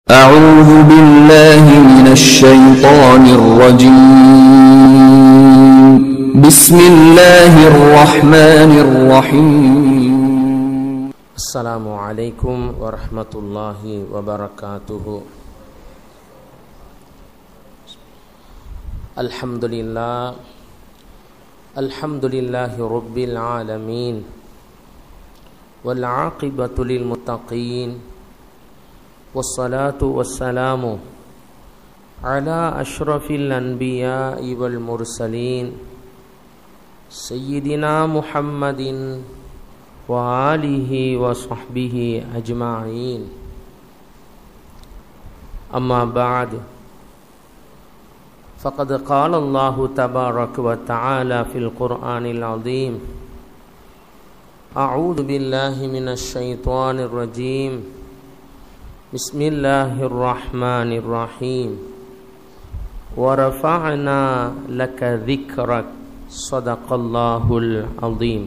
أعوذ بالله من الشيطان الرجيم بسم الله الرحمن الرحيم السلام عليكم ورحمة الله وبركاته الحمد لله الحمد لله رب العالمين والعاقبة للمتقين والصلاة والسلام على أشرف الأنبياء والمرسلين سيدنا محمد وآله وصحبه أجمعين أما بعد فقد قال الله تبارك وتعالى في القرآن العظيم أعوذ بالله من الشيطان الرجيم بسم الله الرحمن الرحيم ورفعنا لك ذكرك صدق الله العظيم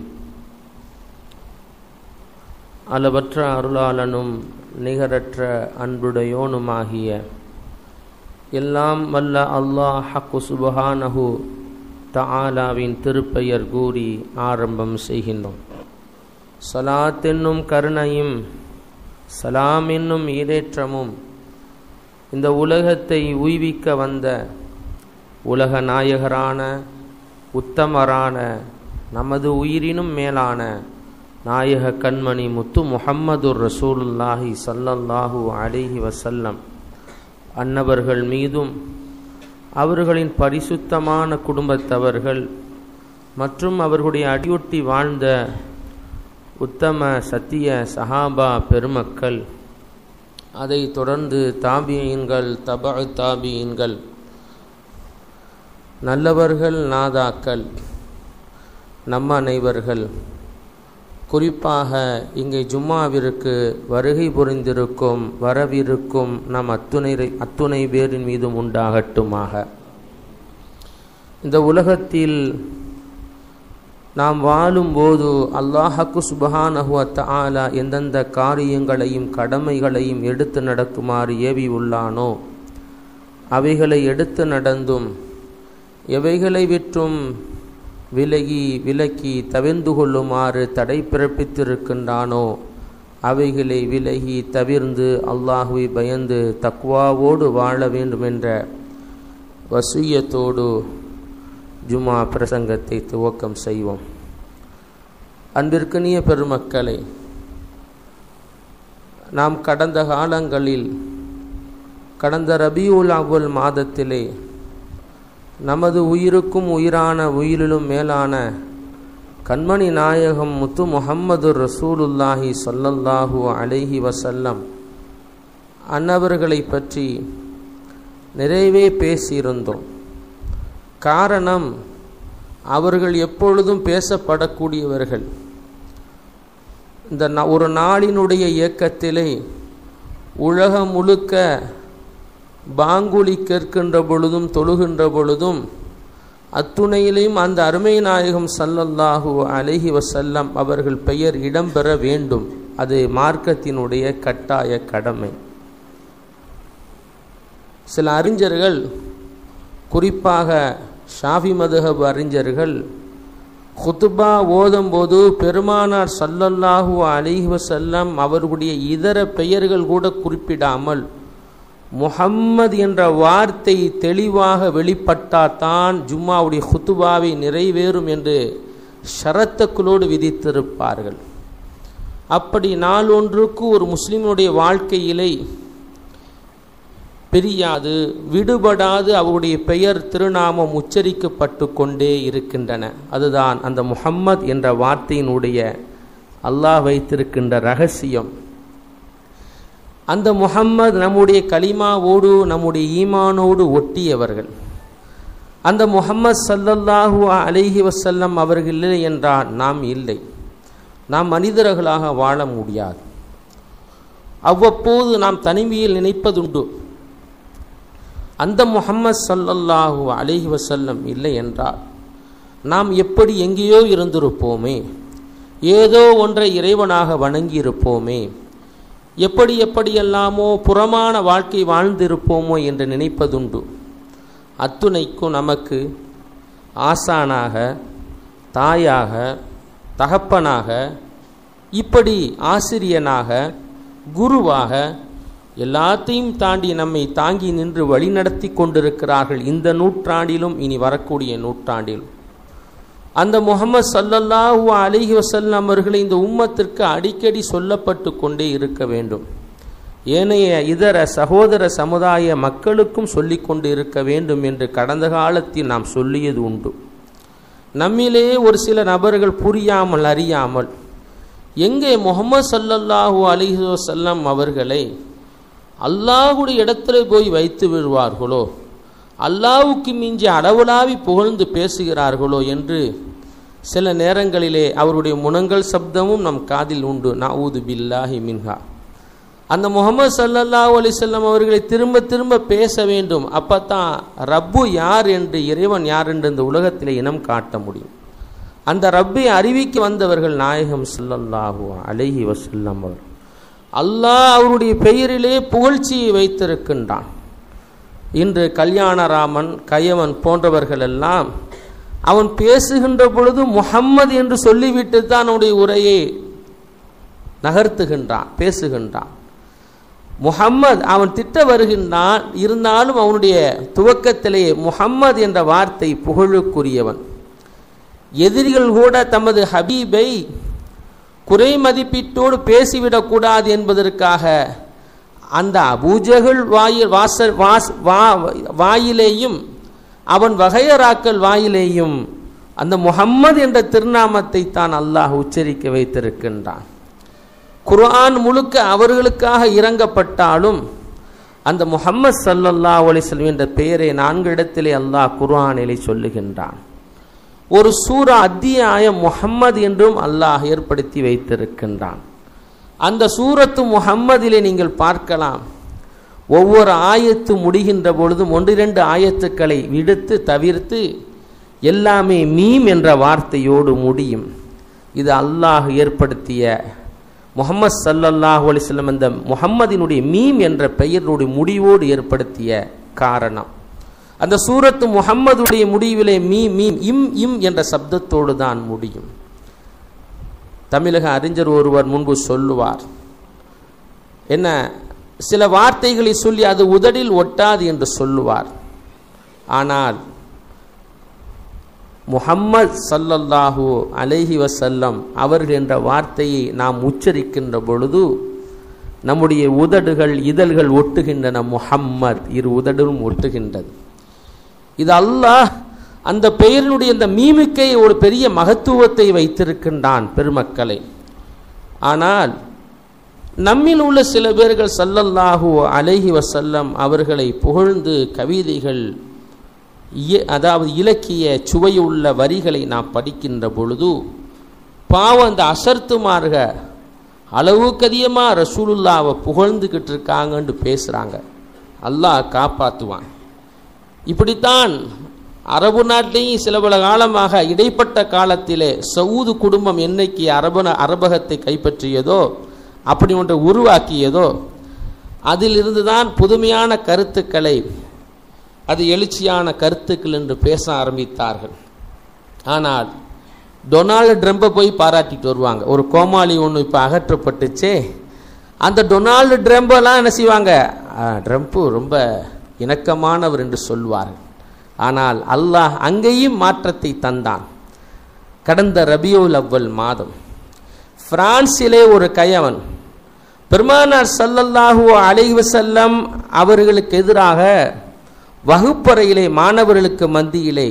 அளவற்ற அருளாளனும் நிகரற்ற அன்புடையோனுமாகிய எல்லாம் வல்ல அல்லாஹ் ஹக்கு சுபஹானஹு தஆலாவின் திருப்பெயர் கூறி ஆரம்பம் செய்கின்றோம் சலாத் என்னும் கருணையும் சலாம் என்னும் ஈடேற்றமும் இந்த உலகத்தை உய்விக்க வந்த உலக நாயகரான உத்தமரான நமது உயிரினும் மேலான நாயக கண்மணி முத்து முஹம்மதுர் ரசூலுல்லாஹி சல்லல்லாஹு அலிஹி வசல்லம் அன்னவர்கள் மீதும் அவர்களின் பரிசுத்தமான குடும்பத்தவர்கள் மற்றும் அவர்களுடைய அடியொட்டி வாழ்ந்த உத்தம சத்திய சஹாபா பெருமக்கள் அதை தொடர்ந்து தாபியன்கள் தப தாபியன்கள் நல்லவர்கள் நாதாக்கள் நம்ம அனைவர்கள் குறிப்பாக இங்கே ஜும்மாவிற்கு வருகை புரிந்திருக்கும் வரவிருக்கும் நம் அத்துணை அத்துணை பேரின் மீதும் உண்டாகட்டுமாக இந்த உலகத்தில் நாம் வாழும்போது அல்லாஹக்கு சுபஹானஹுவ ஆலா எந்தெந்த காரியங்களையும் கடமைகளையும் எடுத்து நடக்குமாறு ஏவி உள்ளானோ அவைகளை எடுத்து நடந்தும் எவைகளை விற்றும் விலகி விலக்கி தவிர்ந்து கொள்ளுமாறு தடை பிறப்பித்திருக்கின்றானோ அவைகளை விலகி தவிர்ந்து அல்லாஹுவை பயந்து தக்குவாவோடு வாழ வேண்டும் என்ற வசியத்தோடு ஜுமா பிரசங்கத்தை துவக்கம் செய்வோம் அன்பிற்கனிய பெருமக்களை நாம் கடந்த காலங்களில் கடந்த ரபியுல் அவ்வல் மாதத்திலே நமது உயிருக்கும் உயிரான உயிரிலும் மேலான கண்மணி நாயகம் முத்து முகம்மது ரசூலுல்லாஹி சொல்லல்லாஹு அலைஹி வசல்லம் அன்னவர்களை பற்றி நிறைவே பேசியிருந்தோம் காரணம் அவர்கள் எப்பொழுதும் பேசப்படக்கூடியவர்கள் இந்த ஒரு நாளினுடைய இயக்கத்திலே உலகம் முழுக்க பாங்குலி கேட்கின்ற பொழுதும் தொழுகின்ற பொழுதும் அத்துணையிலையும் அந்த அருமை நாயகம் சல்லல்லாஹு அலஹி வசல்லம் அவர்கள் பெயர் இடம்பெற வேண்டும் அது மார்க்கத்தினுடைய கட்டாய கடமை சில அறிஞர்கள் குறிப்பாக ஷாஃபி மதுஹப் அறிஞர்கள் குத்துபா ஓதும்போது பெருமானார் சல்லல்லாஹு அலிஹி வசல்லம் அவர்களுடைய இதர பெயர்கள் கூட குறிப்பிடாமல் முஹம்மது என்ற வார்த்தை தெளிவாக வெளிப்பட்டால்தான் ஜும்மாவுடைய ஹுத்துபாவை நிறைவேறும் என்று ஷரத்துக்களோடு விதித்திருப்பார்கள் அப்படி நாளொன்றுக்கு ஒரு முஸ்லிமுடைய வாழ்க்கையிலே பிரியாது விடுபடாது அவருடைய பெயர் திருநாமம் உச்சரிக்கப்பட்டு கொண்டே இருக்கின்றன அதுதான் அந்த முஹம்மத் என்ற வார்த்தையினுடைய அல்லாஹ் வைத்திருக்கின்ற ரகசியம் அந்த முஹம்மது நம்முடைய கலிமாவோடு நம்முடைய ஈமானோடு ஒட்டியவர்கள் அந்த முகம்மது சல்லல்லாஹு அலிஹி வசல்லம் அவர்கள் இல்லை என்றால் நாம் இல்லை நாம் மனிதர்களாக வாழ முடியாது அவ்வப்போது நாம் தனிமையில் நினைப்பதுண்டு அந்த முகம்மது சல்லல்லாஹு அலிஹி வசல்லம் இல்லை என்றால் நாம் எப்படி எங்கேயோ இருந்திருப்போமே ஏதோ ஒன்றை இறைவனாக வணங்கி இருப்போமே எப்படி எப்படியெல்லாமோ புறமான வாழ்க்கை வாழ்ந்திருப்போமோ என்று நினைப்பதுண்டு அத்துணைக்கும் நமக்கு ஆசானாக தாயாக தகப்பனாக இப்படி ஆசிரியனாக குருவாக எல்லாத்தையும் தாண்டி நம்மை தாங்கி நின்று வழிநடத்தி கொண்டிருக்கிறார்கள் இந்த நூற்றாண்டிலும் இனி வரக்கூடிய நூற்றாண்டிலும் அந்த முகமது சல்லல்லாஹு அலிஹி வசல்லம் அவர்களை இந்த உம்மத்திற்கு அடிக்கடி சொல்லப்பட்டு கொண்டே இருக்க வேண்டும் ஏனைய இதர சகோதர சமுதாய மக்களுக்கும் சொல்லிக்கொண்டு இருக்க வேண்டும் என்று கடந்த காலத்தில் நாம் சொல்லியது உண்டு நம்மிலே ஒரு சில நபர்கள் புரியாமல் அறியாமல் எங்கே முகமது சல்லல்லாஹு அலிஹி வசல்லம் அவர்களை அல்லாஹுடைய இடத்துல போய் வைத்து விடுவார்களோ அல்லாவுக்கு மிஞ்சி அளவுலாவி புகழ்ந்து பேசுகிறார்களோ என்று சில நேரங்களிலே அவருடைய முனங்கள் சப்தமும் நம் காதில் உண்டு நவுது பில்லாஹி மின்ஹா அந்த முகமது சல்லல்லாஹு அலிசல்லம் அவர்களை திரும்ப திரும்ப பேச வேண்டும் அப்பத்தான் ரப்பு யார் என்று இறைவன் யார் என்று இந்த உலகத்திலே இனம் காட்ட முடியும் அந்த ரப்பை அறிவிக்க வந்தவர்கள் நாயகம் சல்லல்லாஹு அலைஹி வசல்லம் அவர் அல்லாஹ் அவருடைய பெயரிலே புகழ்ச்சியை வைத்திருக்கின்றான் இன்று கல்யாணராமன் கயவன் போன்றவர்கள் எல்லாம் அவன் பேசுகின்ற பொழுது முகம்மது என்று சொல்லிவிட்டு தான் அவனுடைய உரையை நகர்த்துகின்றான் பேசுகின்றான் முகம்மது அவன் திட்ட வருகின்றான் இருந்தாலும் அவனுடைய துவக்கத்திலேயே முகம்மது என்ற வார்த்தை புகழுக்குரியவன் எதிரிகள் கூட தமது ஹபீபை குறை மதிப்பீட்டோடு பேசிவிடக்கூடாது என்பதற்காக அந்த அபூஜகள் வாயில் வாசல் வாஸ் வா வாயிலேயும் அவன் வகையராக்கள் வாயிலேயும் அந்த முகம்மது என்ற திருநாமத்தை தான் அல்லாஹ் உச்சரிக்க வைத்திருக்கின்றான் குர்ஆன் முழுக்க அவர்களுக்காக இறங்கப்பட்டாலும் அந்த முகம்மது சல்லல்லா அலிஸ்லம் என்ற பெயரை நான்கு இடத்திலே அல்லாஹ் குர்ஆனிலே சொல்லுகின்றான் ஒரு சூரா அத்தியாயம் முகம்மது என்றும் அல்லாஹ் ஏற்படுத்தி வைத்திருக்கின்றான் அந்த சூரத்து முகம்மதிலே நீங்கள் பார்க்கலாம் ஒவ்வொரு ஆயத்து முடிகின்ற பொழுதும் ஒன்றிரண்டு ஆயத்துக்களை விடுத்து தவிர்த்து எல்லாமே மீம் என்ற வார்த்தையோடு முடியும் இது அல்லாஹ் ஏற்படுத்திய முகமது சல்லல்லாஹு அலிஸ்லம் அந்த முகம்மதினுடைய மீம் என்ற பெயருடைய முடிவோடு ஏற்படுத்திய காரணம் அந்த சூரத்து முகம்மதுடைய முடிவிலே மீ மீம் இம் இம் என்ற சப்தத்தோடு தான் முடியும் தமிழக அறிஞர் ஒருவர் முன்பு சொல்லுவார் என்ன சில வார்த்தைகளை சொல்லி அது உதடில் ஒட்டாது என்று சொல்லுவார் ஆனால் முஹம்மத் சல்லல்லாஹு அலைஹி வசல்லம் அவர்கள் என்ற வார்த்தையை நாம் உச்சரிக்கின்ற பொழுது நம்முடைய உதடுகள் இதழ்கள் ஒட்டுகின்றன முஹம்மத் இரு உதடும் ஒட்டுகின்றது இது அல்லாஹ் அந்த பெயரினுடைய இந்த மீமிக்கை ஒரு பெரிய மகத்துவத்தை வைத்திருக்கின்றான் பெருமக்களை ஆனால் நம்மில் உள்ள சில பேர்கள் சல்லல்லாஹு அலைஹி வசல்லம் அவர்களை புகழ்ந்து கவிதைகள் அதாவது இலக்கிய சுவையுள்ள வரிகளை நாம் படிக்கின்ற பொழுது பாவம் அந்த அசர்த்துமார்க அளவுக்கு அதிகமாக ரசூலுல்லாவை புகழ்ந்துக்கிட்டு இருக்காங்கன்னு பேசுகிறாங்க அல்லாஹ் காப்பாற்றுவான் இப்படித்தான் அரபு நாட்டிலேயும் சில பல காலமாக இடைப்பட்ட காலத்திலே சவுது குடும்பம் என்னைக்கு அரபன அரபகத்தை கைப்பற்றியதோ அப்படி ஒன்றை உருவாக்கியதோ அதிலிருந்து தான் புதுமையான கருத்துக்களை அது எழுச்சியான கருத்துக்கள் என்று பேச ஆரம்பித்தார்கள் ஆனால் டொனால்டு ட்ரம்பை போய் பாராட்டிட்டு வருவாங்க ஒரு கோமாளி ஒன்று இப்போ அகற்றப்பட்டுச்சே அந்த டொனால்டு ட்ரம்பெல்லாம் என்ன செய்வாங்க ட்ரம்ப்பு ரொம்ப இணக்கமானவர் என்று சொல்வார்கள் ஆனால் அல்லாஹ் அங்கேயும் மாற்றத்தை தந்தான் கடந்த ரபியுல் அவ்வல் மாதம் பிரான்சிலே ஒரு கயவன் பெருமானார் சல்லல்லாஹூ அலைவசல்லம் அவர்களுக்கு எதிராக வகுப்பறையிலே மாணவர்களுக்கு மத்தியிலே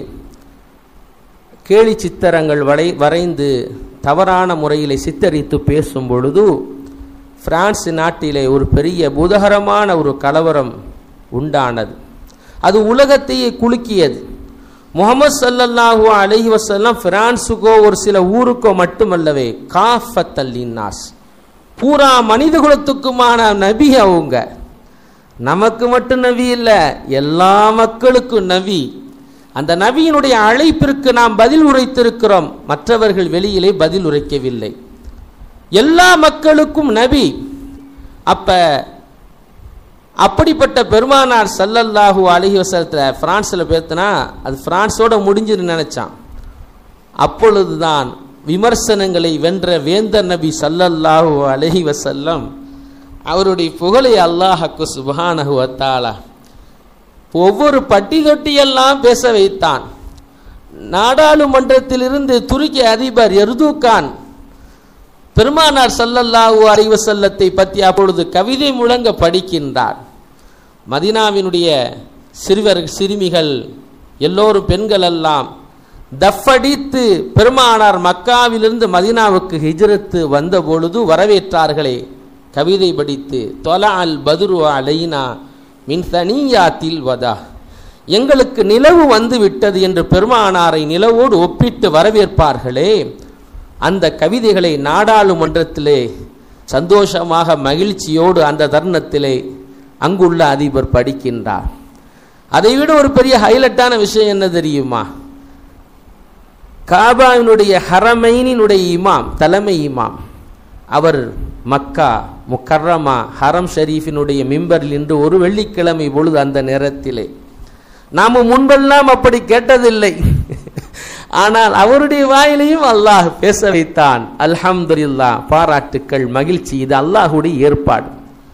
கேலி சித்திரங்கள் வரை வரைந்து தவறான முறையிலே சித்தரித்து பேசும் பொழுது பிரான்ஸ் நாட்டிலே ஒரு பெரிய புதகரமான ஒரு கலவரம் உண்டானது அது உலகத்தையே குலுக்கியது முகமது சல்லல்லாஹு அலஹி வசல்லாம் பிரான்ஸுக்கோ ஒரு சில ஊருக்கோ மட்டுமல்லவே காஃபத் அல்லின்னாஸ் பூரா மனித குலத்துக்குமான நபி அவங்க நமக்கு மட்டும் நபி இல்லை எல்லா மக்களுக்கும் நபி அந்த நபியினுடைய அழைப்பிற்கு நாம் பதில் உரைத்திருக்கிறோம் மற்றவர்கள் வெளியிலே பதில் உரைக்கவில்லை எல்லா மக்களுக்கும் நபி அப்ப அப்படிப்பட்ட பெருமானார் சல்லல்லாஹு அலைஹி வஸல்லத்தில் பிரான்ஸில் பேத்துனா அது பிரான்ஸோட முடிஞ்சுன்னு நினைச்சான் அப்பொழுதுதான் விமர்சனங்களை வென்ற வேந்தர் நபி சல்லல்லாஹு அலைஹி வஸல்லம் அவருடைய புகழை அல்லாஹக்கு சுபஹானஹு வத்தாலா ஒவ்வொரு பட்டி தொட்டியெல்லாம் பேச வைத்தான் நாடாளுமன்றத்திலிருந்து துருக்கி அதிபர் எர்தூகான் பெருமானார் சல்லல்லாஹு அலைஹி வஸல்லத்தை பற்றி அப்பொழுது கவிதை முழங்க படிக்கின்றார் மதினாவினுடைய சிறுவர் சிறுமிகள் எல்லோரும் பெண்கள் எல்லாம் தஃபடித்து பெருமானார் மக்காவிலிருந்து மதினாவுக்கு ஹிஜ்ரத்து வந்த பொழுது வரவேற்றார்களே கவிதை படித்து தொலா அல் பதுரு அலைனா மின் தனியாத்தில் வதா எங்களுக்கு நிலவு வந்து விட்டது என்று பெருமானாரை நிலவோடு ஒப்பிட்டு வரவேற்பார்களே அந்த கவிதைகளை நாடாளுமன்றத்திலே சந்தோஷமாக மகிழ்ச்சியோடு அந்த தருணத்திலே அங்குள்ள அதிபர் படிக்கின்றார் அதைவிட ஒரு பெரிய ஹைலைட்டான விஷயம் என்ன தெரியுமா காபாவினுடைய ஹரமைனினுடைய இமாம் தலைமை இமாம் அவர் மக்கா முக்கர்ரமா ஹரம் ஷரீஃபினுடைய மிம்பரில் இன்று ஒரு வெள்ளிக்கிழமை பொழுது அந்த நேரத்திலே நாம முன்பெல்லாம் அப்படி கேட்டதில்லை ஆனால் அவருடைய வாயிலையும் அல்லாஹ் பேச வைத்தான் அல்ஹம்துலில்லா பாராட்டுக்கள் மகிழ்ச்சி இது அல்லாஹுடைய ஏற்பாடு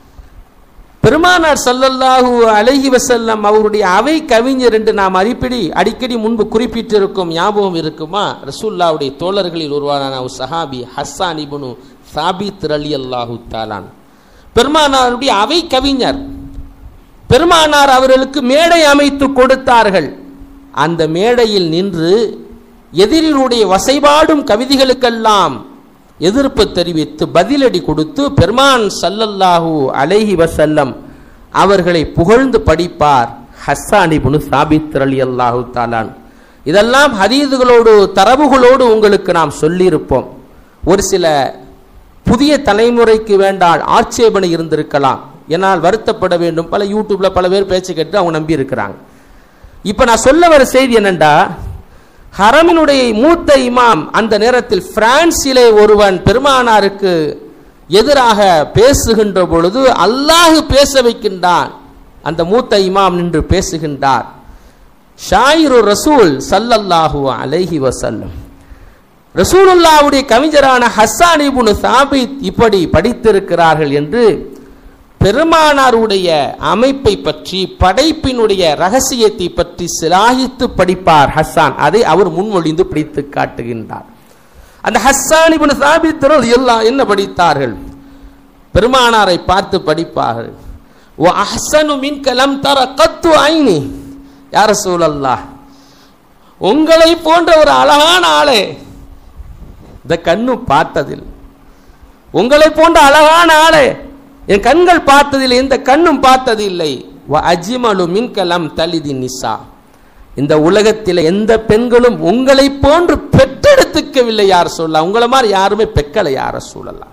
பெருமானார் சல்லல்லாஹு அலைஹி வசல்லம் அவருடைய அவை கவிஞர் என்று நாம் அடிப்படி அடிக்கடி முன்பு குறிப்பிட்டிருக்கும் ஞாபகம் இருக்குமா ரசூல்லாவுடைய தோழர்களில் ஒருவரான ஒரு சஹாபி ஹஸ்ஸான் இபுனு சாபித் அலி அல்லாஹு தாலான் பெருமானாருடைய அவை கவிஞர் பெருமானார் அவர்களுக்கு மேடை அமைத்து கொடுத்தார்கள் அந்த மேடையில் நின்று எதிரினுடைய வசைபாடும் கவிதைகளுக்கெல்லாம் எதிர்ப்பு தெரிவித்து பதிலடி கொடுத்து பெருமான் சல்லல்லாஹு அலைஹி வசல்லம் அவர்களை புகழ்ந்து படிப்பார் ஹஸ்ஸானி புனு சாபித் அலி அல்லாஹு தாலான் இதெல்லாம் ஹதீதுகளோடு தரவுகளோடு உங்களுக்கு நாம் சொல்லியிருப்போம் ஒரு சில புதிய தலைமுறைக்கு வேண்டால் ஆட்சேபனை இருந்திருக்கலாம் என்னால் வருத்தப்பட வேண்டும் பல யூடியூப்ல பல பேர் பேச்சு கேட்டு அவங்க நம்பி இருக்கிறாங்க இப்ப நான் சொல்ல வர செய்தி என்னண்டா ஹரமினுடைய மூத்த இமாம் அந்த நேரத்தில் பிரான்சிலே ஒருவன் பெருமானாருக்கு எதிராக பேசுகின்ற பொழுது அல்லாஹ் பேச வைக்கின்றான் அந்த மூத்த இமாம் நின்று பேசுகின்றார் ஷாயிரு ரசூல் சல்லல்லாஹு அலைஹி வசல்லம் ரசூலுல்லாவுடைய கவிஞரான ஹஸ்ஸான் இப்னு சாபித் இப்படி படித்திருக்கிறார்கள் என்று பெருமானாருடைய அமைப்பை பற்றி படைப்பினுடைய ரகசியத்தை பற்றி சிலாகித்து படிப்பார் ஹஸ்ஸான் அதை அவர் முன்மொழிந்து படித்து காட்டுகின்றார் அந்த ஹஸ்ஸான் இப்னு சாபித் எல்லாம் என்ன படித்தார்கள் பெருமானாரை பார்த்து படிப்பார்கள் ஓ அஹ்சனு மின் கலம் தர கத்து ஐனி யார சூழல்லா உங்களை போன்ற ஒரு அழகான ஆளே இந்த கண்ணு பார்த்ததில் உங்களை போன்ற அழகான ஆளே என் கண்கள் பார்த்ததில் இந்த கண்ணும் பார்த்ததில்லை அஜிமலு மின்கலம் தலிதி நிசா இந்த உலகத்தில் எந்த பெண்களும் உங்களை போன்று பெற்றெடுத்துக்கவில்லை யார் சொல்லலாம் உங்களை மாதிரி யாருமே பெக்கலை யார சொல்லலாம்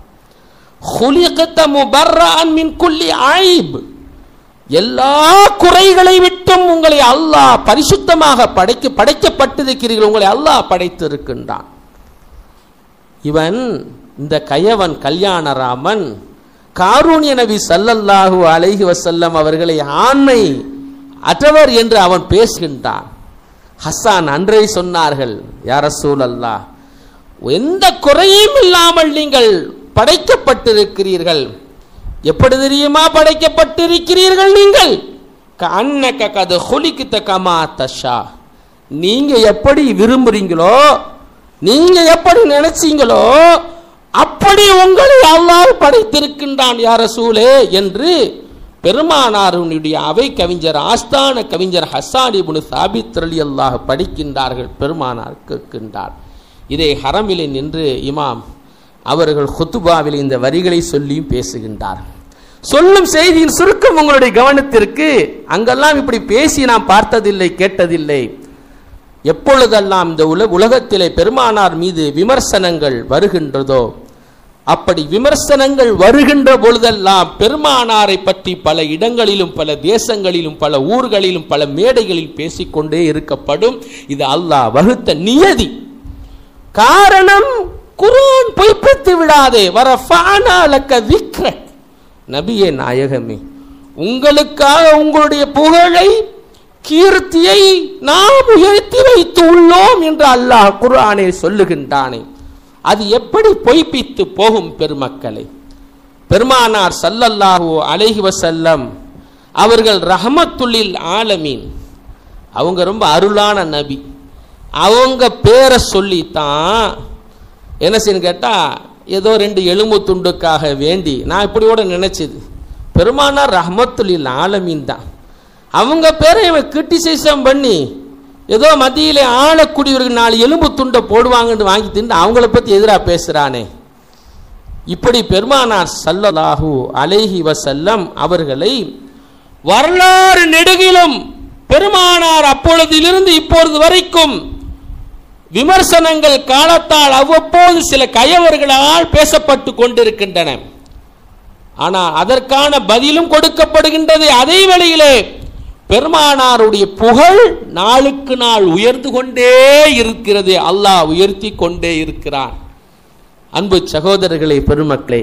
எல்லா குறைகளை விட்டும் உங்களை அல்லாஹ் பரிசுத்தமாக படைக்க படைக்கப்பட்டிருக்கிறீர்கள் உங்களை அல்லாஹ் படைத்திருக்கின்றான் இவன் இந்த கயவன் கல்யாணராமன் காரூணிய நபி சல்லல்லாஹு அலைஹி வசல்லம் அவர்களை ஆண்மை அற்றவர் என்று அவன் பேசுகின்றான் ஹஸ்ஸான் அன்றே சொன்னார்கள் யார சூழல்லா எந்த குறையும் இல்லாமல் நீங்கள் படைக்கப்பட்டிருக்கிறீர்கள் எப்படி தெரியுமா படைக்கப்பட்டிருக்கிறீர்கள் நீங்கள் அன்னக்க கது ஹொலிக்கித்த கமா தஷா நீங்க எப்படி விரும்புறீங்களோ நீங்க எப்படி நினைச்சீங்களோ அப்படி உங்களை அல்லாஹ் படைத்திருக்கின்றான் யார சூலே என்று பெருமானாருடைய அவை கவிஞர் ஆஸ்தான கவிஞர் ஹசான் இப்னு சாபித் அலி அல்லாஹ் படிக்கின்றார்கள் பெருமானார் கேட்கின்றார் இதை ஹரமிலே நின்று இமாம் அவர்கள் ஹுத்துபாவில் இந்த வரிகளை சொல்லியும் பேசுகின்றார் சொல்லும் செய்தியின் சுருக்கம் உங்களுடைய கவனத்திற்கு அங்கெல்லாம் இப்படி பேசி நாம் பார்த்ததில்லை கேட்டதில்லை எப்பொழுதெல்லாம் இந்த உல உலகத்திலே பெருமானார் மீது விமர்சனங்கள் வருகின்றதோ அப்படி விமர்சனங்கள் வருகின்ற பொழுதெல்லாம் பெருமானாரை பற்றி பல இடங்களிலும் பல தேசங்களிலும் பல ஊர்களிலும் பல மேடைகளில் பேசிக்கொண்டே இருக்கப்படும் இது அல்லாஹ் வகுத்த நியதி காரணம் குரான் பொய்ப்பித்து விடாதே வர விக்ர நபியே நாயகமே உங்களுக்காக உங்களுடைய புகழை கீர்த்தியை நாம் உயர்த்தி வைத்து உள்ளோம் என்று அல்லாஹ் குர்ஆனில் சொல்லுகின்றானே அது எப்படி பொய்ப்பித்து போகும் பெருமக்களை பெருமானார் சல்லல்லாஹு அலைஹி வஸல்லம் அவர்கள் ரஹமத்துல்லில் ஆலமீன் அவங்க ரொம்ப அருளான நபி அவங்க பேரை சொல்லித்தான் என்ன செய்யணும் கேட்டால் ஏதோ ரெண்டு எலும்பு துண்டுக்காக வேண்டி நான் இப்படி கூட நினைச்சது பெருமானார் ரஹமத்துல்லில் ஆலமீன் தான் அவங்க பேரை இவன் கிரிட்டிசைசம் பண்ணி ஏதோ மத்தியிலே ஆளக்கூடியவர்கள் நாலு எலும்பு துண்டை போடுவாங்கன்னு வாங்கி தின்னு அவங்கள பற்றி எதிராக பேசுகிறானே இப்படி பெருமானார் சல்லல்லாஹு அலைஹி வசல்லம் அவர்களை வரலாறு நெடுகிலும் பெருமானார் அப்பொழுதிலிருந்து இப்பொழுது வரைக்கும் விமர்சனங்கள் காலத்தால் அவ்வப்போது சில கயவர்களால் பேசப்பட்டு கொண்டிருக்கின்றன ஆனால் அதற்கான பதிலும் கொடுக்கப்படுகின்றது அதே வேளையிலே பெருமானாருடைய புகழ் நாளுக்கு நாள் உயர்ந்து கொண்டே இருக்கிறது அல்லாஹ் உயர்த்தி கொண்டே இருக்கிறான் அன்பு சகோதரர்களே பெருமக்களே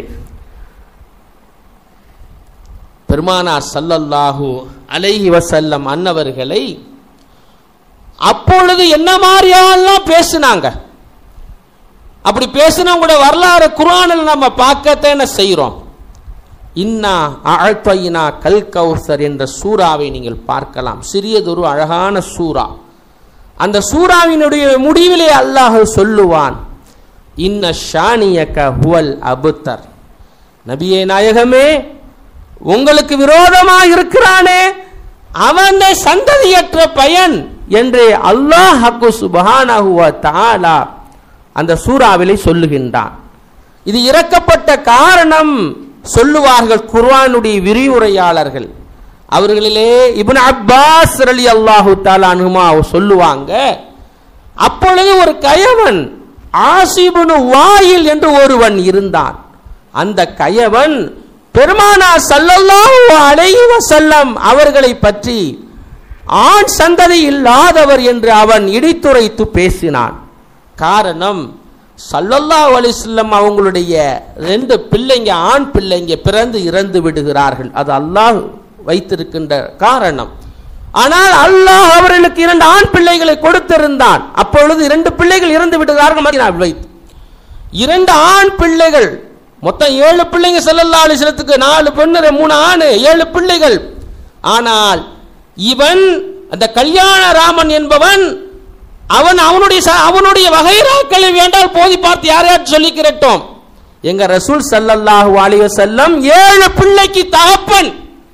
பெருமானார் சல்லல்லாஹு அலைஹி வசல்லம் அன்னவர்களை அப்பொழுது என்ன மாதிரியெல்லாம் பேசுனாங்க அப்படி பேசினவங்க கூட வரலாறு குரானில் நம்ம பார்க்கத்தானே செய்கிறோம் இன்னா அழ்பையினா கல் கௌசர் என்ற சூறாவை நீங்கள் பார்க்கலாம் சிறியதொரு அழகான சூறா அந்த சூறாவினுடைய முடிவிலே அல்லாஹ் சொல்லுவான் இன்ன ஷானியக ஹுவல் அபுத்தர் நபியே நாயகமே உங்களுக்கு விரோதமாக இருக்கிறானே அவன் சந்ததியற்ற பயன் என்று அல்லாஹ் ஹக்கு சுபஹானஹுவ தஆலா அந்த சூறாவிலே சொல்லுகின்றான் இது இறக்கப்பட்ட காரணம் சொல்லுவார்கள் குர்ஆனுடைய விரிவுரையாளர்கள் அவர்களிலே இப்னு அப்பாஸ் ரலி அல்லாஹு தாலானுமா சொல்லுவாங்க அப்பொழுது ஒரு கயவன் ஆசிபுனு வாயில் என்று ஒருவன் இருந்தான் அந்த கயவன் பெருமானா சல்லல்லாஹு அலைஹி வஸல்லம் அவர்களை பற்றி ஆண் சந்ததி இல்லாதவர் என்று அவன் இடித்துரைத்து பேசினான் காரணம் சல்லல்லாஹு அலைஹி வஸல்லம் அவங்களுடைய ரெண்டு பிள்ளைங்க ஆண் பிள்ளைங்க பிறந்து இறந்து விடுகிறார்கள் அது அல்லாஹ் வைத்திருக்கின்ற காரணம் ஆனால் அல்லாஹ் அவர்களுக்கு இரண்டு ஆண் பிள்ளைகளை கொடுத்திருந்தான் அப்பொழுது இரண்டு பிள்ளைகள் இறந்து விடுகிறார்கள் மதீனாவில் வைத்து இரண்டு ஆண் பிள்ளைகள் மொத்தம் ஏழு பிள்ளைங்க செல்லல்லா அலிசலத்துக்கு நாலு பெண்ணு மூணு ஆணு ஏழு பிள்ளைகள் ஆனால் இவன் அந்த கல்யாண ராமன் என்பவன் அவன் அவனுடைய ச- அவனுடைய வகைராக்களை வேண்டால் போதி பார்த்து யாரையாச்சும் சொல்லிக்கிறட்டும் எங்க ரசூல் ஸல்லல்லாஹு அலைஹி வஸல்லம் ஏழு பிள்ளைக்கு தகப்பன்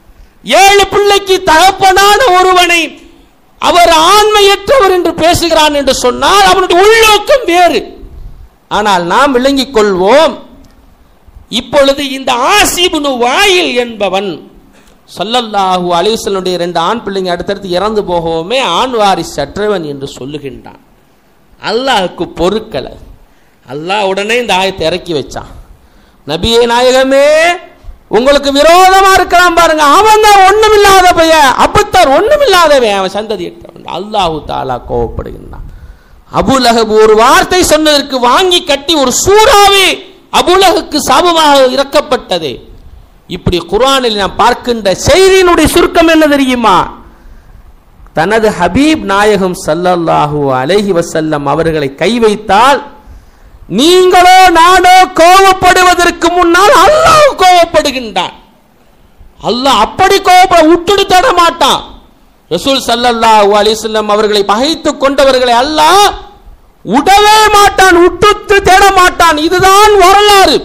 ஏழு பிள்ளைக்கு தகப்பனான ஒருவனை அவர் ஆண்மையற்றவர் என்று பேசுகிறான் என்று சொன்னால் அவனுடைய உள்நோக்கம் வேறு ஆனால் நாம் விளங்கிக் கொள்வோம் இப்பொழுது இந்த ஆசிபுனு வாயில் என்பவன் சொல்லல்லாஹு அலிவசல்லுடைய ரெண்டு ஆண் பிள்ளைங்க அடுத்தடுத்து இறந்து போகவுமே ஆண் வாரிசு அற்றவன் என்று சொல்லுகின்றான் அல்லாஹுக்கு பொறுக்கலை அல்லாஹ் உடனே இந்த ஆயத்தை இறக்கி வச்சான் நபியே நாயகமே உங்களுக்கு விரோதமா இருக்கலாம் பாருங்க அவன் தான் ஒண்ணுமில்லாத பையன் அபுத்தர் ஒண்ணுமில்லாதவன் அவன் சந்ததியற்றவன் அல்லாஹு தாலா கோவப்படுகின்றான் அபுலஹப் ஒரு வார்த்தை சொன்னதற்கு வாங்கி கட்டி ஒரு சூறாவே அபுலகுக்கு சாபமாக இறக்கப்பட்டது இப்படி குர்ஆனில் நாம் பார்க்கின்ற செய்தியினுடைய சுருக்கம் என்ன தெரியுமா தனது ஹபீப் நாயகம் ஸல்லல்லாஹு அலைஹி வஸல்லம் அவர்களை கை வைத்தால் நீங்களோ நானோ கோவப்படுவதற்கு முன்னால் அல்லாஹ் கோவப்படுகின்றான் அல்லாஹ் அப்படி கோவப்பட விட்டுடு தட மாட்டான் ரசூல் ஸல்லல்லாஹு அலைஹி வஸல்லம் அவர்களை பகைத்து கொண்டவர்களை அல்லாஹ் உடவே மாட்டான் விட்டுத்து தேட மாட்டான் இதுதான் வரலாறு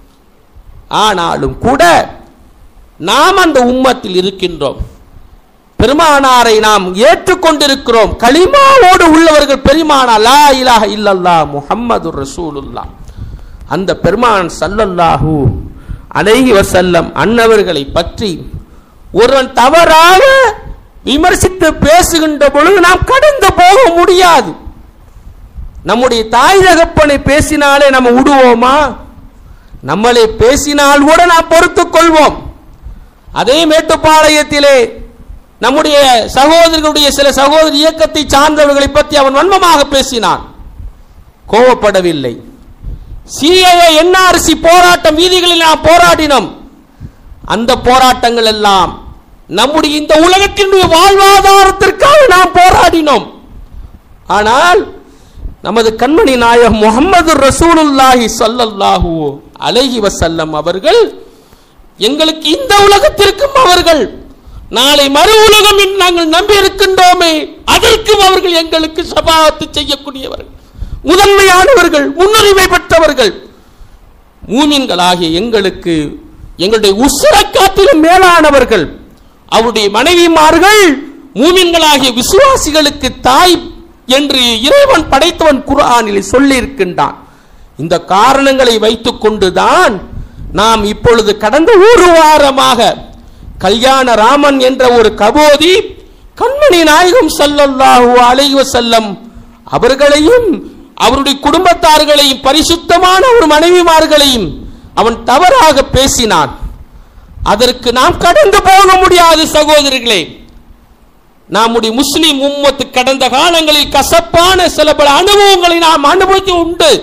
ஆனாலும் கூட நாம் அந்த உம்மத்தில் இருக்கின்றோம் பெருமானாரை நாம் ஏற்றுக்கொண்டிருக்கிறோம் களிமாவோடு உள்ளவர்கள் பெருமானா லா இலாஹ இல்லல்லா முஹம்மது ரசூலுல்லா அந்த பெருமான் சல்லல்லாஹு அலைஹி வஸல்லம் அன்னவர்களை பற்றி ஒருவன் தவறாக விமர்சித்து பேசுகின்ற பொழுது நாம் கடந்து போக முடியாது நம்முடைய தாய் தகப்பனை பேசினாலே நம்ம விடுவோமா நம்மளை பேசினால் கூட நாம் பொறுத்துக் கொள்வோம் அதே மேட்டுப்பாளையத்திலே நம்முடைய சகோதரர்களுடைய சில சகோதர இயக்கத்தை சார்ந்தவர்களை பற்றி அவன் வன்மமாக பேசினான் கோவப்படவில்லை சிஏஏ என்ஆர்சி போராட்டம் வீதிகளில் நாம் போராடினோம் அந்த போராட்டங்கள் எல்லாம் நம்முடைய இந்த உலகத்தினுடைய வாழ்வாதாரத்திற்காக நாம் போராடினோம் ஆனால் நமது கண்மணி நாயகம் முகமது ரசூலுல்லாஹி ஸல்லல்லாஹு அலைஹி வஸல்லம் அவர்கள் எங்களுக்கு இந்த உலகத்திற்கும் அவர்கள் நாளை மறு உலகம் என்று நாங்கள் நம்பி இருக்கின்றோமே அதற்கும் அவர்கள் எங்களுக்கு சபாத்து செய்யக்கூடியவர்கள் முதன்மையானவர்கள் முன்னுரிமை பெற்றவர்கள் மூமின்களாகிய எங்களுக்கு எங்களுடைய உசுரக்காத்திலும் மேலானவர்கள் அவருடைய மனைவிமார்கள் மூமின்களாகிய விசுவாசிகளுக்கு தாய் என்று இறைவன் படைத்தவன் குர்ஆனில் சொல்லி இருக்கின்றான் இந்த காரணங்களை வைத்துக் கொண்டுதான் நாம் இப்பொழுது கடந்த ஒரு வாரமாக கல்யாண ராமன் என்ற ஒரு கபோதி கண்மணி நாயகம் ஸல்லல்லாஹு அலைஹி வஸல்லம் அவர்களையும் அவருடைய குடும்பத்தார்களையும் பரிசுத்தமான ஒரு மனைவிமார்களையும் அவன் தவறாக பேசினான் அதற்கு நாம் கடந்து போக முடியாது சகோதரர்களே நம்முடைய முஸ்லிம் உம்மத்து கடந்த காலங்களில் கசப்பான சில பல அனுபவங்களை நாம் அனுபவித்து உண்டு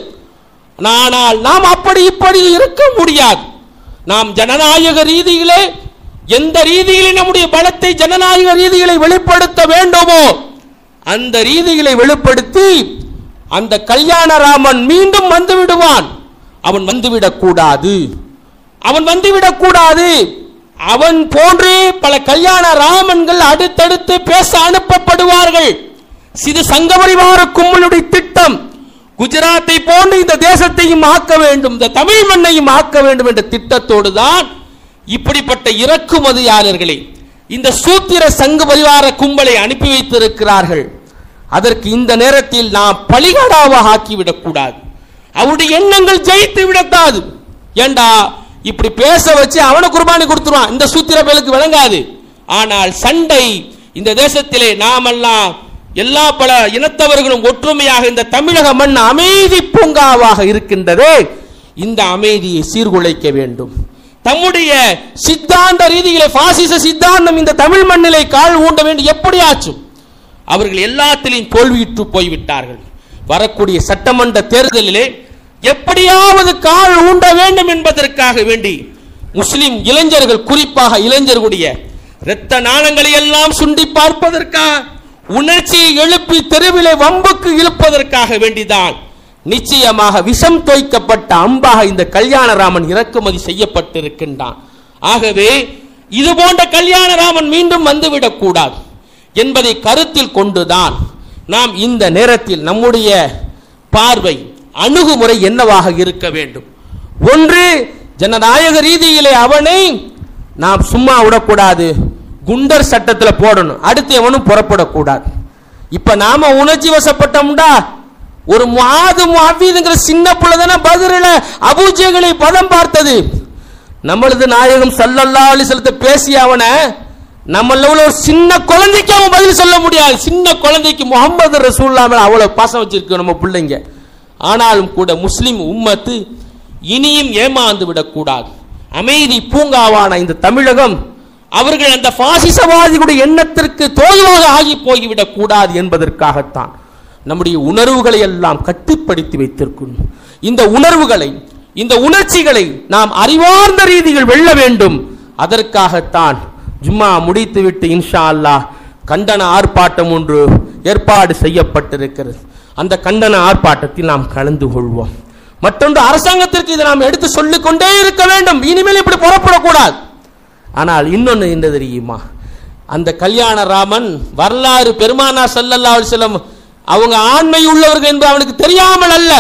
ஆனால் நாம் அப்படி இப்படி இருக்க முடியாது நாம் ஜனநாயக ரீதியிலே எந்த ரீதியிலே நம்முடைய பலத்தை ஜனநாயக ரீதிகளை வெளிப்படுத்த வேண்டுமோ அந்த ரீதிகளை வெளிப்படுத்தி அந்த கல்யாணராமன் மீண்டும் வந்து விடுவான் அவன் வந்துவிடக் கூடாது அவன் வந்துவிடக் கூடாது அவன் போன்றே பல கல்யாண ராமன்கள் அடுத்தடுத்து பேச அனுப்பப்படுவார்கள் இது சங்கபரிவார கும்பலுடைய திட்டம் குஜராத்தை போன்று இந்த தேசத்தையும் ஆக்க வேண்டும் இந்த தமிழ் மண்ணையும் ஆக்க வேண்டும் என்ற திட்டத்தோடு தான் இப்படிப்பட்ட இறக்குமதியாளர்களை இந்த சூத்திர சங்க பரிவார கும்பலை அனுப்பி வைத்திருக்கிறார்கள் அதற்கு இந்த நேரத்தில் நாம் பலிகடாவாக ஆக்கிவிடக் கூடாது அவருடைய எண்ணங்கள் ஜெயித்து விடக்கூடாது ஏண்டா இப்படி பேச வச்சு அவனை குர்பானி கொடுத்துருவான் இந்த சூத்திர பேலுக்கு விளங்காது ஆனால் சண்டை இந்த தேசத்திலே நாமெல்லாம் எல்லா பல இனத்தவர்களும் ஒற்றுமையாக இந்த தமிழக மண் அமைதி பூங்காவாக இருக்கின்றதே இந்த அமைதியை சீர்குலைக்க வேண்டும் தம்முடைய சித்தாந்த ரீதியிலே பாசிச சித்தாந்தம் இந்த தமிழ் மண்ணிலே கால் ஊண்ட வேண்டும் எப்படியாச்சும் அவர்கள் எல்லாத்திலையும் தோல்வியுற்று போய்விட்டார்கள் வரக்கூடிய சட்டமன்ற தேர்தலிலே எப்படியாவது கால் ஊண்ட வேண்டும் என்பதற்காக வேண்டி முஸ்லிம் இளைஞர்கள் குறிப்பாக இளைஞர்களுடைய இரத்த நாணங்களை எல்லாம் சுண்டி பார்ப்பதற்காக உணர்ச்சியை எழுப்பி தெருவிலே வம்புக்கு இழுப்பதற்காக வேண்டிதான் நிச்சயமாக விஷம் தோய்க்கப்பட்ட அம்பாக இந்த கல்யாணராமன் இறக்குமதி செய்யப்பட்டிருக்கின்றான் ஆகவே இது போன்ற கல்யாணராமன் மீண்டும் வந்துவிடக் கூடாது என்பதை கருத்தில் கொண்டுதான் நாம் இந்த நேரத்தில் நம்முடைய பார்வை அணுகுமுறை என்னவாக இருக்க வேண்டும் ஒன்று ஜனநாயக ரீதியிலே அவனை நாம் சும்மா விடக்கூடாது குண்டர் சட்டத்தில் போடணும் அடுத்து எவனும் புறப்படக்கூடாது இப்ப நாம உணர்ச்சி வசப்பட்டோம்டா ஒரு மாது மாவீதுங்கிற சின்ன பிள்ளை தானே பதில அபூஜைகளை பதம் பார்த்தது நம்மளது நாயகம் சல்லல்லா அலிசலத்தை பேசி அவனை நம்மள உள்ள ஒரு சின்ன குழந்தைக்கு அவன் பதில் சொல்ல முடியாது சின்ன குழந்தைக்கு முகமது ரசூல்லா மேல அவ்வளவு பாசம் வச்சிருக்கு நம்ம பிள்ளைங்க ஆனாலும் கூட முஸ்லிம் உம்மத்து இனியும் ஏமாந்து விடக்கூடாது அமைதி பூங்காவான இந்த தமிழகம் அவர்கள் அந்த பாசிசவாதிகளுடைய எண்ணத்திற்கு தோதுவாக ஆகி போய்விடக் கூடாது என்பதற்காகத்தான் நம்முடைய உணர்வுகளை எல்லாம் கட்டுப்படுத்தி வைத்திருக்கணும் இந்த உணர்வுகளை இந்த உணர்ச்சிகளை நாம் அறிவார்ந்த ரீதியில் வெல்ல வேண்டும் அதற்காகத்தான் ஜும்மா முடித்துவிட்டு இன்ஷா அல்லாஹ் கண்டன ஆர்ப்பாட்டம் ஒன்று ஏற்பாடு செய்யப்பட்டிருக்கிறது அந்த கண்டன ஆர்ப்பாட்டத்தில் நாம் கலந்து கொள்வோம் மற்றொன்று அரசாங்கத்திற்கு இதை நாம் எடுத்து சொல்லிக் கொண்டே இருக்க வேண்டும் இனிமேல் இப்படி புறப்படக்கூடாது ஆனால் இன்னொன்று என்ன தெரியுமா அந்த கல்யாண ராமன் வரலாறு பெருமானா சல்லல்லா செல்லம் அவங்க ஆண்மை உள்ளவர்கள் என்று அவனுக்கு தெரியாமல் அல்ல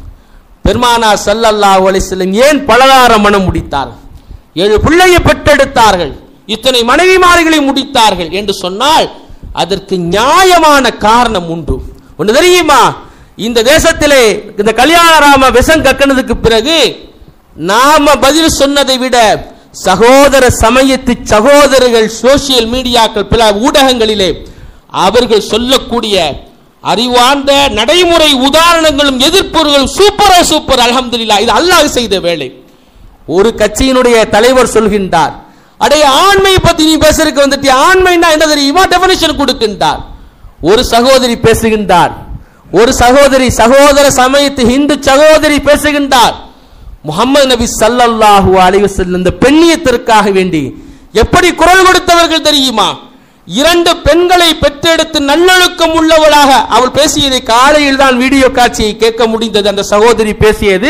பெருமானா சல்லல்லாஹு அலிஸ்லம் ஏன் பலதார மனம் முடித்தார் ஏழு பிள்ளையை பெற்றெடுத்தார்கள் இத்தனை மனைவிமார்களை முடித்தார்கள் என்று சொன்னால் அதற்கு நியாயமான காரணம் உண்டு ஒன்று தெரியுமா இந்த தேசத்திலே இந்த கல்யாணராம விஷம் கக்கினதுக்கு பிறகு நாம பதில் சொன்னதை விட சகோதர சமயத்து சகோதரர்கள் சோசியல் மீடியாக்கள் பல ஊடகங்களிலே அவர்கள் சொல்லக்கூடிய அறிவார்ந்த நடைமுறை உதாரணங்களும் எதிர்ப்புகளும் சூப்பரா சூப்பர் அல்ஹம்துலில்லாஹ் இது அல்லாஹ் செய்த வேலை ஒரு கட்சியினுடைய தலைவர் சொல்கின்றார் அடைய ஆண்மையை பத்தி நீ பேசுறதுக்கு வந்துட்டு ஆண்மைன்னா என்ன தெரியுமா டெபினிஷன் கொடுக்கின்றார் ஒரு சகோதரி பேசுகின்றார் ஒரு சகோதரி சகோதர சமயத்து இந்து சகோதரி பேசுகின்றார் முகமது நபி ஸல்லல்லாஹு அலைஹி வஸல்லம் இந்த பெண்ணியத்திற்காக வேண்டி எப்படி குரல் கொடுத்தவர்கள் தெரியுமா இரண்டு பெண்களை பெற்றெடுத்து நல்லொழுக்கம் உள்ளவளாக அவள் பேசியதை காலையில் தான் வீடியோ காட்சியை கேட்க முடிந்தது அந்த சகோதரி பேசியது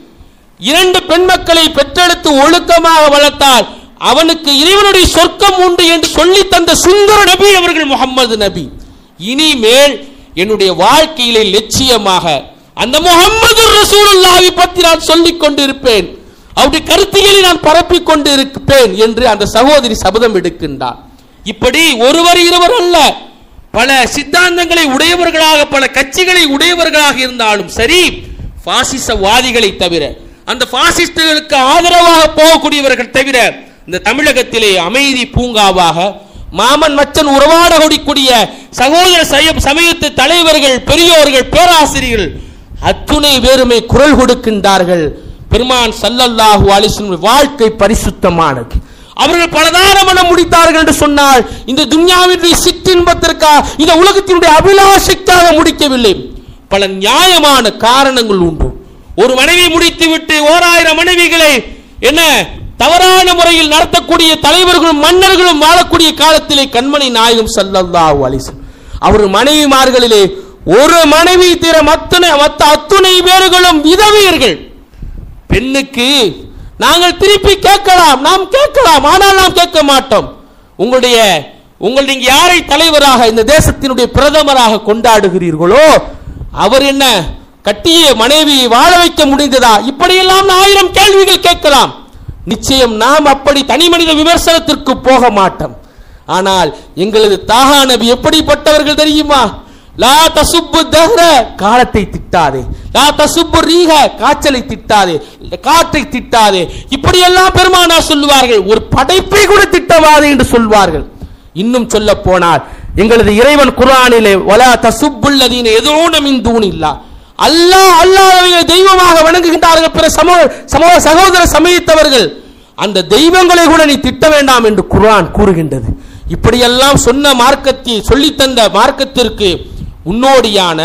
இரண்டு பெண் மக்களை பெற்றெடுத்து ஒழுக்கமாக வளர்த்தால் அவனுக்கு இறைவனுடைய சொர்க்கம் உண்டு என்று சொல்லி தந்த சுந்தர நபி அவர்கள் முகம்மது நபி இனிமேல் என்னுடைய வாழ்க்கையிலே லட்சியமாக அந்த முகம்மது ரசூலுல்லாஹி பற்றி நான் சொல்லிக் கொண்டிருப்பேன் அவருடைய கருத்தியலை நான் பரப்பிக் கொண்டு இருப்பேன் என்று அந்த சகோதரி சபதம் எடுக்கின்றார் இப்படி ஒருவர் இருவர் அல்ல பல சித்தாந்தங்களை உடையவர்களாக பல கட்சிகளை உடையவர்களாக இருந்தாலும் சரி பாசிசவாதிகளை தவிர அந்த பாசிஸ்டுகளுக்கு ஆதரவாக போகக்கூடியவர்கள் தவிர இந்த தமிழகத்திலே அமைதி பூங்காவாக மாமன் மச்சன் உறவாட கூடிய சகோதர சய- சமயத்து தலைவர்கள் பெரியோர்கள் பேராசிரியர்கள் அத்துணை பேருமே குரல் கொடுக்கின்றார்கள் பெருமான் சல்லல்லாஹு அலிஸ்வன் வாழ்க்கை பரிசுத்தமானது அவர்கள் பலதார மனம் முடித்தார்கள் என்று சொன்னால் இந்த துன்யாவினுடைய சிற்றின்பத்திற்காக இந்த உலகத்தினுடைய அபிலாஷைக்காக முடிக்கவில்லை பல நியாயமான காரணங்கள் உண்டு ஒரு மனைவி முடித்துவிட்டு ஓராயிரம் மனைவிகளை என்ன தவறான முறையில் நடத்தக்கூடிய தலைவர்களும் மன்னர்களும் வாழக்கூடிய காலத்திலே கண்மணி நாயகம் ஸல்லல்லாஹு அலைஹி வஸல்லம் அவர் மனைவிமார்களிலே ஒரு மனைவி தவிர மத்தனை மத்த அத்துணை பேர்களும் விதவியர்கள் பெண்ணுக்கு நாங்கள் திருப்பி கேட்கலாம் நாம் கேட்கலாம் ஆனால் நாம் கேட்க மாட்டோம் உங்களுடைய உங்கள் நீங்க யாரை தலைவராக இந்த தேசத்தினுடைய பிரதமராக கொண்டாடுகிறீர்களோ அவர் என்ன கட்டிய மனைவியை வாழ வைக்க முடிந்ததா இப்படியெல்லாம் ஆயிரம் கேள்விகள் கேட்கலாம் நிச்சயம் நாம் அப்படி தனி மனித விமர்சனத்திற்கு போக மாட்டோம் ஆனால் எங்களது தாகா நபி எப்படிப்பட்டவர்கள் தெரியுமா லா தசுப்பு தஹ்ர காலத்தை திட்டாதே லா தசுப்பு ரீக காய்ச்சலை திட்டாதே காற்றை திட்டாதே இப்படியெல்லாம் பெருமானா சொல்லுவார்கள் ஒரு படைப்பை கூட திட்டவாதே என்று சொல்வார்கள் இன்னும் சொல்ல போனால் எங்களது இறைவன் குர்ஆனிலே வலா தசுப்புல்லதீன எதோன மின் தூணில்லா அல்லாஹ் அல்லாஹ்வை தெய்வமாக வணங்குகின்றார்கள் பிற சமூக சமூக சகோதர சமயத்தவர்கள் அந்த தெய்வங்களை கூட நீ திட்ட வேண்டாம் என்று குர்ஆன் கூறுகின்றது இப்படியெல்லாம் சொன்ன மார்க்கத்தை சொல்லித்தந்த மார்க்கத்திற்கு முன்னோடியான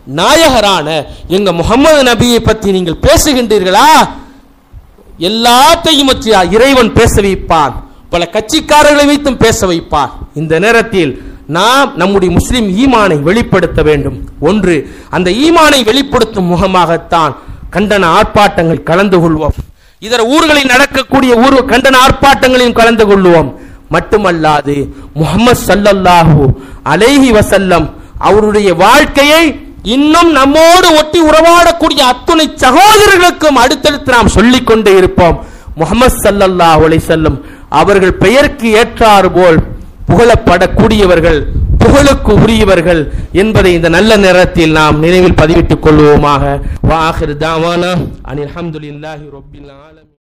நாயகரான எங்க முகமது நபியை பற்றி நீங்கள் பேசுகின்றீர்களா எல்லாத்தையும் வச்சு இறைவன் பேச வைப்பான் பல கட்சிக்காரர்களை வைத்தும் பேச வைப்பான் இந்த நேரத்தில் நாம் நம்முடைய முஸ்லிம் ஈமானை வெளிப்படுத்த வேண்டும் ஒன்று அந்த ஈமானை வெளிப்படுத்தும் முகமாகத்தான் கண்டன ஆர்ப்பாட்டங்கள் கலந்து கொள்வோம் இதர ஊர்களில் நடக்கக்கூடிய ஊர் கண்டன ஆர்ப்பாட்டங்களையும் கலந்து கொள்வோம் மட்டுமல்லாது முகமது சல்லல்லாஹு அலைஹி வசல்லம் அவருடைய வாழ்க்கையை இன்னும் நம்மோடு ஒட்டி உறவாடக்கூடிய அத்துணை சகோதரர்களுக்கும் அடுத்தடுத்து நாம் சொல்லிக் கொண்டே இருப்போம் முகமது சல்லல்லாஹு அலைஹி வஸல்லம் அவர்கள் பெயருக்கு ஏற்றாறு போல் புகழப்படக்கூடியவர்கள் புகழுக்கு உரியவர்கள் என்பதை இந்த நல்ல நேரத்தில் நாம் நினைவில் பதிவிட்டுக் கொள்வோமாக வாஹிர் தாவானா அனில் அல்ஹம்துலில்லாஹி ரப்பில் ஆலமீன்